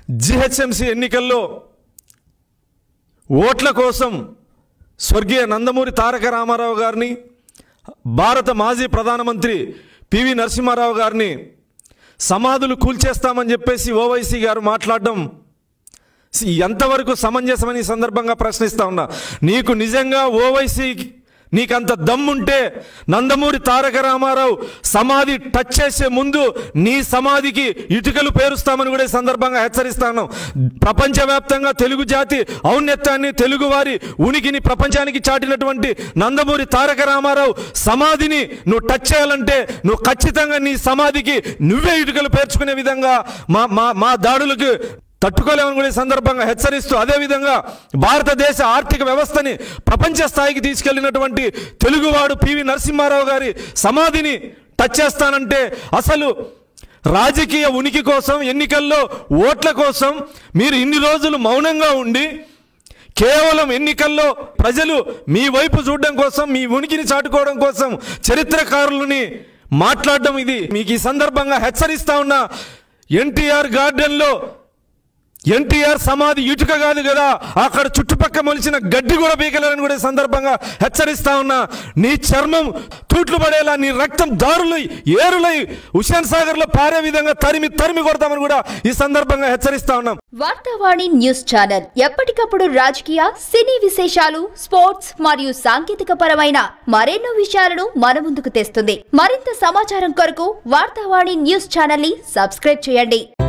GHMC ఎన్నికల్లో ఓట్ల కోసం స్వర్గీయ నందమూరి తారక రామారావు గారిని భారత మాజీ ప్రధానమంత్రి పివి నరసింహారావు గారిని సమాధులు కూల్చేస్తామని చెప్పేసి ఓవైసీ గారు మాట్లాడడం ఎంతవరకు సమంజసమని ఈ సందర్భంగా ప్రశ్నిస్తా ఉన్నా నీకు నిజంగా ఓవైసీ నీకంత దమ్ముంటే నందమూరి తారక రామారావు సమాధి టచ్ చేసే ముందు నీ సమాధికి ఇటుకలు పేరుస్తామని కూడా ఈ సందర్భంగా హెచ్చరిస్తాను ప్రపంచవ్యాప్తంగా తెలుగు జాతి ఔన్నత్యాన్ని తెలుగు వారి ఉనికిని ప్రపంచానికి చాటినటువంటి నందమూరి తారక రామారావు సమాధిని నువ్వు టచ్ చేయాలంటే నువ్వు ఖచ్చితంగా నీ సమాధికి నువ్వే ఇటుకలు పేర్చుకునే విధంగా మా మా మా దాడులకు తట్టుకోలేమని కూడా ఈ సందర్భంగా హెచ్చరిస్తూ అదేవిధంగా భారతదేశ ఆర్థిక వ్యవస్థని ప్రపంచ స్థాయికి తీసుకెళ్లినటువంటి తెలుగువాడు పివి నరసింహారావు గారి సమాధిని టచ్ చేస్తానంటే అసలు రాజకీయ ఉనికి కోసం ఎన్నికల్లో ఓట్ల కోసం మీరు ఇన్ని రోజులు మౌనంగా ఉండి కేవలం ఎన్నికల్లో ప్రజలు మీ వైపు చూడడం కోసం మీ ఉనికిని చాటుకోవడం కోసం చరిత్రకారులని మాట్లాడడం ఇది మీకు ఈ సందర్భంగా హెచ్చరిస్తా ఉన్నా ఎన్టీఆర్ గార్డెన్లో ఎన్టీఆర్ సమాధి ఇటుక కాదు కదా అక్కడ చుట్టుపక్క మొలిచిన గడ్డి కూడా పీకలేరని కూడా ఈ సందర్భంగా హెచ్చరిస్తా ఉన్నా నీ చర్మం తూట్లు పడేలా నీ రక్తం దారులై ఏరులై హుషాన్ సాగర్ లో పారే విధంగా తరిమి తరిమి కొడతామని కూడా ఈ సందర్భంగా హెచ్చరిస్తా ఉన్నాం వార్తావాణి న్యూస్ ఛానల్ ఎప్పటికప్పుడు రాజకీయ సినీ విశేషాలు స్పోర్ట్స్ మరియు సాంకేతిక పరమైన మరెన్నో విషయాలను మన ముందుకు తెస్తుంది మరింత సమాచారం కొరకు వార్తావాణి న్యూస్ ఛానల్ ని సబ్స్క్రైబ్ చేయండి